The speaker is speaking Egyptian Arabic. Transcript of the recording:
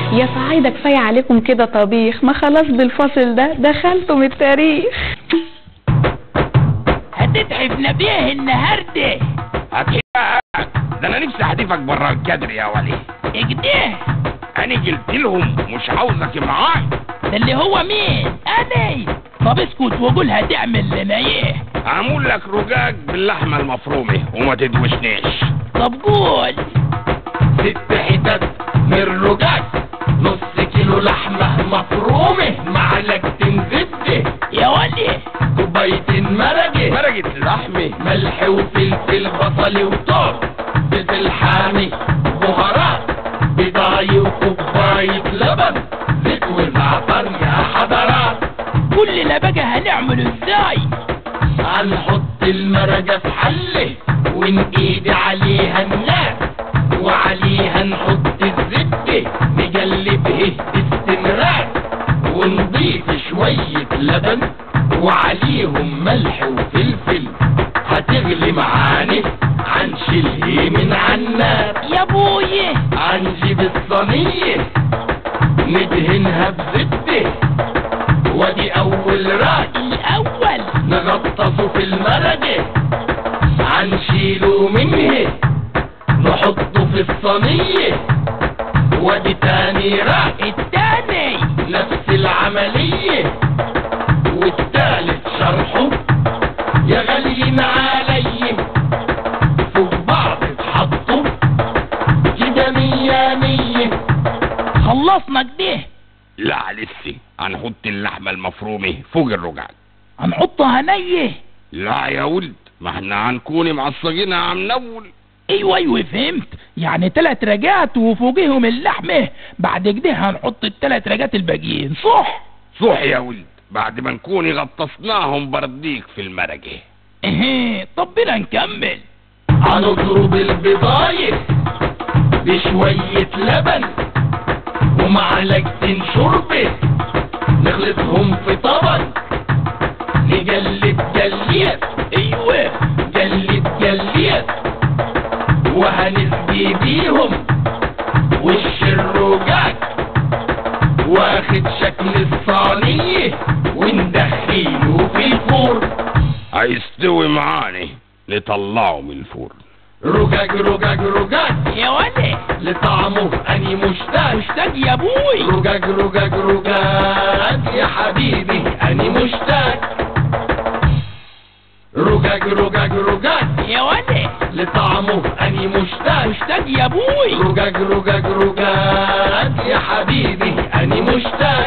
يا صعايدة كفاية عليكم كده طبيخ ما خلاص بالفصل ده دخلتم التاريخ هتتعبنا بيه النهارده اكيد ده انا نفسي احدفك بره الكادر يا ولي اجده انا قلت لهم مش عاوزك معاي ده اللي هو مين انا طب اسكت وقول هتعمل لنا ايه اعمل لك رجاج باللحمه المفرومه وما تدوشنيش طب قول ست حتت من رجاج نص كيلو لحمه مفرومه معلقتين زبده يا ولي كوبايتين مرقه مرقه لحمه ملح وفلفل بصل وثوم فلفل حامي بهارات بضاي وكوبايه لبن زيت وزعتر يا حضرات كل ده بقى هنعمله ازاي هنحط المرقة في حلة ونقيد عليها النار وعليها نحط الزبدة نقلبه باستمرار ونضيف شوية لبن وعليهم ملح وفلفل هتغلي معانا هنشيلها من النار يا ابوي هنجيب الصينية ندهنها بزبدة ودي أول راج الاول نغطسه في المرقة هنشيله منه نحطه في الصينية ودي تاني راج التاني نفس العملية والتالت شرحه يا غاليين علي فوق بعض اتحطوا كده مية مية خلصنا كده لا لسه هنحط اللحمة المفرومة فوق الرجاج هنحطها نيه لا يا ولد ما احنا هنكون معصجينها عم نول ايوه ايوه فهمت يعني تلات رجات وفوقيهم اللحمه بعد كده هنحط التلات رجات الباقيين صح صح يا ولد بعد ما نكون غطسناهم برديك في المرقة اهي طب بينا نكمل هنضرب البضاية بشوية لبن ومعلقتين شوربة نخلطهم في طبق نجلد جليت ايوه جلد جليت وهنسقي بيهم وش الرجاج واخد شكل الصينية وندخله في الفرن هيستوي معاني نطلعه من الفرن رجاج رجاج رجاج يا ولي لطعمه اني مشتاق مشتاق يا ابوي رجاج رجاج رجاج يا حبيبي اني مشتاق رجاج رجاج رجاج يا ولي لطعمه اني مشتاق مشتاق يا ابوي رجاج رجاج رجاج يا حبيبي اني مشتاق